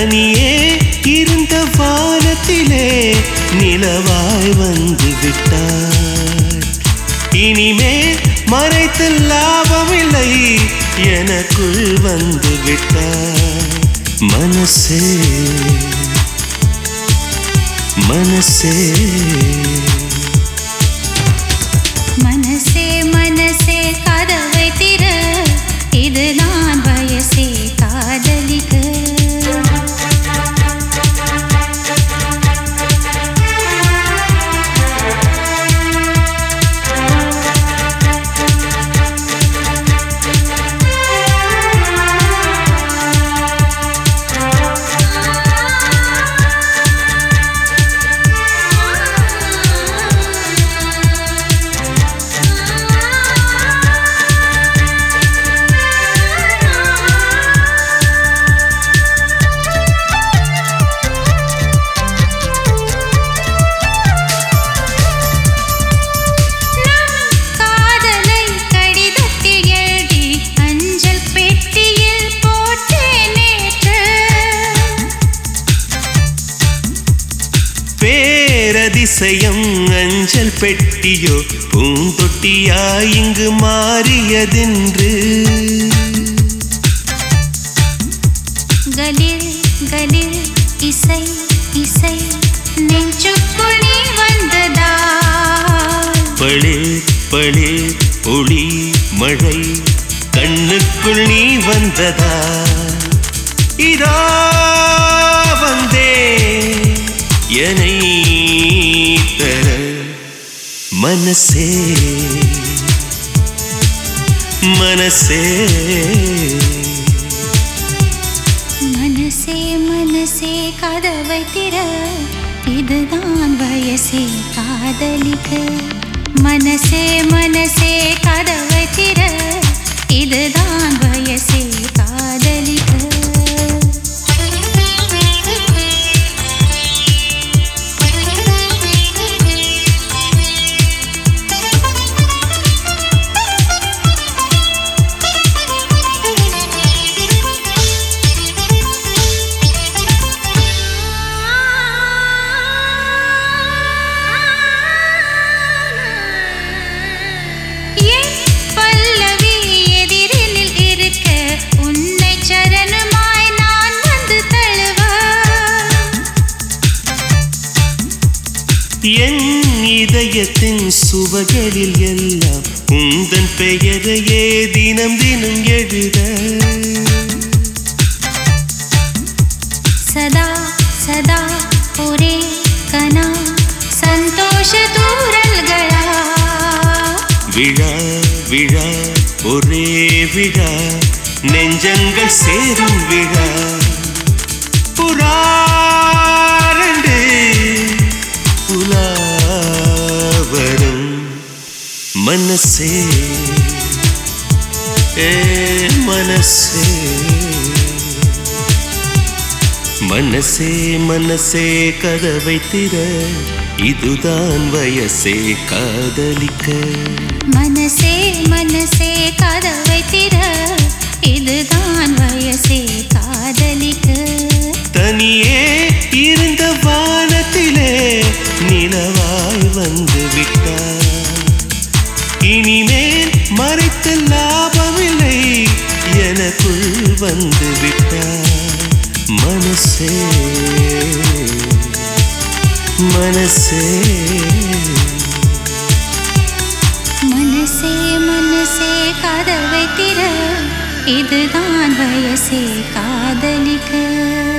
தனியே இருந்த வானத்திலே நிலவாய் வந்து விட்டாய் இனிமே மறைத்து லாபமில்லை எனக்குள் வந்து விட்டாய் மனசே மனசே மனசே மனசே கதவை திற இது நான் வயசே காதலிக்க நம் காதலை கடிதத்தில் எழுதி அஞ்சல் பெட்டியில் போட்டேன் நேற்று பேரதிசயம் அஞ்சல் பெட்டியோ பூந்தொட்டியா இங்கு மாறியதென்று கலில் கலில் இசை இசை நெஞ்சுக்குள் நீ வந்ததா பளே பளே ஒளி மழை கண்ணுக்குள் நீ வந்ததா இதா வந்தே என்னை தர மனசே மனசே மனசே மனசே கதவை திற இதுதான் வயசே காதலிக்க மனசே மனசே கதவை திற இதுதான் வயசே காதலிக்க என் பல்லவி எதிரினில் இருக்க உன்னை சரணமாய் நான் வந்து தழுவ என் இதயத்தின் சுவகளில் எல்லாம் உந்தன் பெயரையே தினம் தினம் எழுத சதா சதா ஒரே கனா சந்தோஷ தூரல்களா விழா விழா ஒரே விழா நெஞ்சங்கள் சேரும் விழா புறாரண்டு புலாவரும் மனசே ஏ மனசே மனசே மனசே கதவை திற இதுதான் வயசே காதலிக்க மனசே மனசே கதவை திற இதுதான் வயசே காதலிக்க தனியே இருந்த வானத்திலே நிலவாய் வந்து விட்டார் இனிமேல் மறைத்த லாபமில்லை எனக்குள் வந்து விட்டார் மனசே மனசே மனசே மனசே கதவை திற இதுதான் வயசே காதலிக்க